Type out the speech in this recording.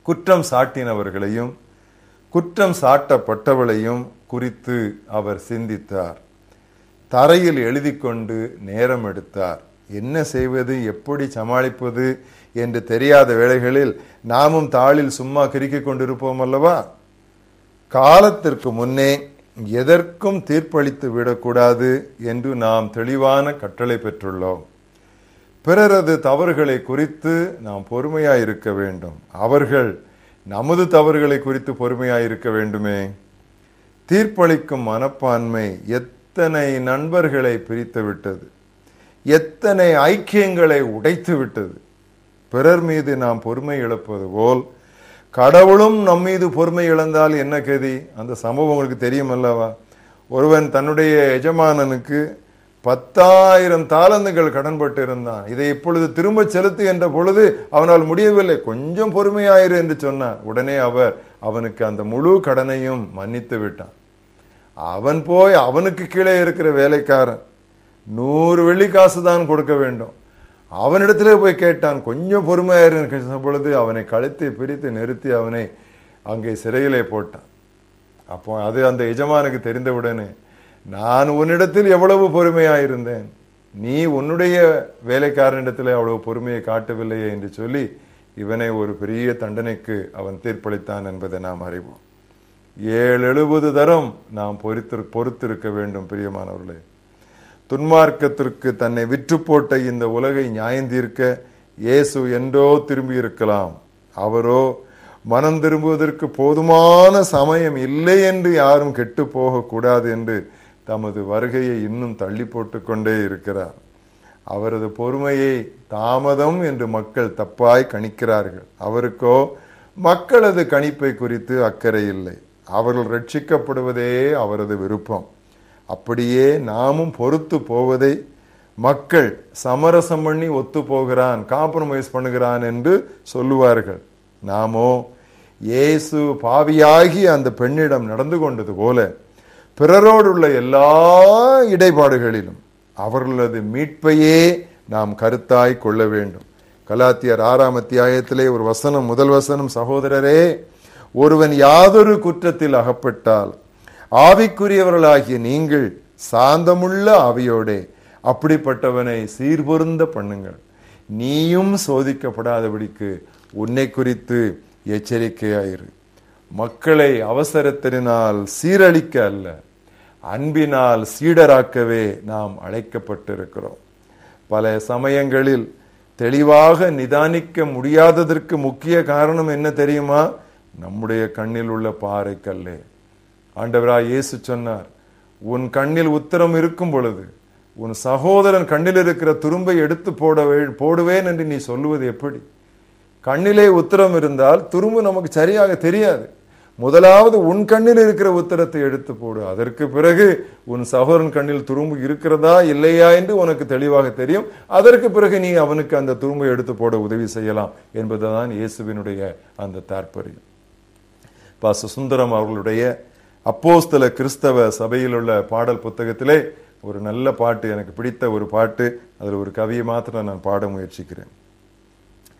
குற்றம் சாட்டினவர்களையும் குற்றம் சாட்டப்பட்டவளையும் குறித்து அவர் சிந்தித்தார் தரையில் எழுதி கொண்டு நேரம் எடுத்தார் என்ன செய்வது எப்படி சமாளிப்பது என்று தெரியாத வேளைகளில் நாமும் தாளில் சும்மா கிறுக்கிக் கொண்டிருப்போம் அல்லவா காலத்திற்கு முன்னே எதற்கும் தீர்ப்பளித்து விடக்கூடாது என்று நாம் தெளிவான கட்டளை பெற்றுள்ளோம் பிறரது தவறுகளை குறித்து நாம் பொறுமையாய் இருக்க வேண்டும் அவர்கள் நமது தவறுகளை குறித்து பொறுமையாய் இருக்க வேண்டுமே தீர்ப்பளிக்கும் மனப்பான்மை எத்தனை நண்பர்களை பிரித்து விட்டது எத்தனை ஐக்கியங்களை உடைத்து விட்டது பிறர் மீது நாம் பொறுமை இழப்பது போல் கடவுளும் நம் மீது பொறுமை இழந்தால் என்ன கதி அந்த சம்பவம் உங்களுக்கு தெரியும் அல்லவா ஒருவன் தன்னுடைய எஜமானனுக்கு பத்தாயிரம் தாளந்துகள் கடன்பட்டு இருந்தான் இதை இப்பொழுது திரும்ப செலுத்து என்ற பொழுது அவனால் முடியவில்லை கொஞ்சம் பொறுமையாயிரு என்று சொன்னான் உடனே அவர் அவனுக்கு அந்த முழு கடனையும் மன்னித்து விட்டான் அவன் போய் அவனுக்கு கீழே இருக்கிற வேலைக்காரன் நூறு வெள்ளி காசு தான் கொடுக்க வேண்டும் அவனிடத்திலே போய் கேட்டான் கொஞ்சம் பொறுமையாயிரு சொன்ன பொழுது அவனை கழுத்தை பிரித்து நிறுத்தி அவனை அங்கே சிறையிலே போட்டான் அப்போ அது அந்த எஜமானுக்கு தெரிந்தவுடனே நான் உன்னிடத்தில் எவ்வளவு பொறுமையாயிருந்தேன் நீ உன்னுடைய வேலைக்காரனிடத்தில் அவ்வளவு பொறுமையை காட்டவில்லையே என்று சொல்லி இவனை ஒரு பெரிய தண்டனைக்கு அவன் தீர்ப்பளித்தான் என்பதை நாம் அறிவோம் ஏழு எழுபது தரம் நாம் பொறுத்து பொறுத்திருக்க வேண்டும் பிரியமானவர்களே துன்மார்க்கத்திற்கு தன்னை விற்று போட்ட இந்த உலகை நியாயந்தீர்க்க இயேசு என்றோ திரும்பி இருக்கலாம் அவரோ மனம் திரும்புவதற்கு போதுமான சமயம் இல்லை என்று யாரும் கெட்டு போகக்கூடாது என்று தமது வருகையை இன்னும் தள்ளி போட்டு கொண்டே இருக்கிறார் அவரது பொறுமையை தாமதம் என்று மக்கள் தப்பாய் கணிக்கிறார்கள் அவருக்கோ மக்களது கணிப்பை குறித்து அக்கறை இல்லை அவர்கள் ரட்சிக்கப்படுவதே அவரது விருப்பம் அப்படியே நாமும் பொறுத்து போவதை மக்கள் சமரசம் பண்ணி ஒத்து போகிறான் காம்ப்ரமைஸ் பண்ணுகிறான் என்று சொல்லுவார்கள் நாமோ இயேசு பாவியாகி அந்த பெண்ணிடம் நடந்து கொண்டது போல பிறரோடு உள்ள எல்லா இடைபாடுகளிலும் அவர்களது மீட்பையே நாம் கருத்தாய் கொள்ள வேண்டும் கலாத்தியர் ஆறாம் அத்தியாயத்திலே ஒரு வசனம் முதல் வசனம் சகோதரரே ஒருவன் யாதொரு குற்றத்தில் அகப்பட்டால் ஆவிக்குரியவர்களாகிய நீங்கள் சாந்தமுள்ள ஆவியோடே அப்படிப்பட்டவனை சீர்பொருந்த பண்ணுங்கள் நீயும் சோதிக்கப்படாதபடிக்கு உன்னை குறித்து எச்சரிக்கையாயிரு மக்களை அவசரத்தினால் சீரழிக்க அல்ல அன்பினால் சீடராக்கவே நாம் அழைக்கப்பட்டிருக்கிறோம் பல சமயங்களில் தெளிவாக நிதானிக்க முடியாததற்கு முக்கிய காரணம் என்ன தெரியுமா நம்முடைய கண்ணில் உள்ள பாறை கல்லே ஆண்டவராய் இயேசு சொன்னார் உன் கண்ணில் உத்தரம் இருக்கும் பொழுது உன் சகோதரன் கண்ணில் இருக்கிற துரும்பை எடுத்து போட போடுவேன் என்று நீ சொல்லுவது எப்படி கண்ணிலே உத்தரம் இருந்தால் துரும்பு நமக்கு சரியாக தெரியாது முதலாவது உன் கண்ணில் இருக்கிற உத்தரத்தை எடுத்து போடு அதற்கு பிறகு உன் சகோதரன் கண்ணில் துரும்பு இருக்கிறதா இல்லையா என்று உனக்கு தெளிவாக தெரியும் அதற்கு பிறகு நீ அவனுக்கு அந்த துரும்பை எடுத்து போட உதவி செய்யலாம் என்பதுதான் இயேசுவினுடைய அந்த தாற்பயம் பாச சுந்தரம் அவர்களுடைய அப்போஸ்தல கிறிஸ்தவ சபையில் உள்ள பாடல் புத்தகத்திலே ஒரு நல்ல பாட்டு எனக்கு பிடித்த ஒரு பாட்டு அதில் ஒரு கவியை மாத்திரம் நான் பாட முயற்சிக்கிறேன்